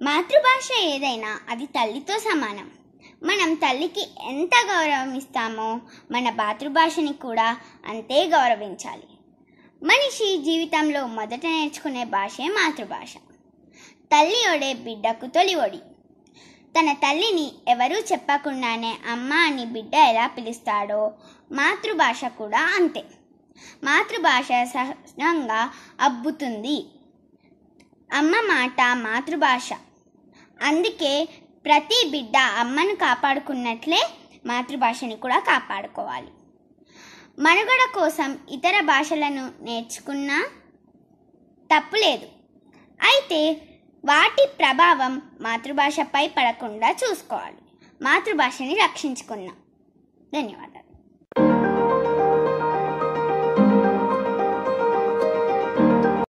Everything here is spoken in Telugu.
మాతృభాష ఏదైనా అది తల్లితో సమానం మనం తల్లికి ఎంత గౌరవం ఇస్తామో మన మాతృభాషని కూడా అంతే గౌరవించాలి మనిషి జీవితంలో మొదట నేర్చుకునే భాషే మాతృభాష తల్లి ఒడే బిడ్డకు తొలి ఒడి తన తల్లిని ఎవరూ చెప్పకుండానే అమ్మ అని బిడ్డ ఎలా పిలుస్తాడో మాతృభాష కూడా అంతే మాతృభాష సహజంగా అబ్బుతుంది అమ్మ మాట మాతృభాష అందుకే ప్రతి బిడ్డ అమ్మను కాపాడుకున్నట్లే మాతృభాషని కూడా కాపాడుకోవాలి మనుగడ కోసం ఇతర భాషలను నేర్చుకున్నా తప్పులేదు అయితే వాటి ప్రభావం మాతృభాషపై పడకుండా చూసుకోవాలి మాతృభాషని రక్షించుకుందాం ధన్యవాదాలు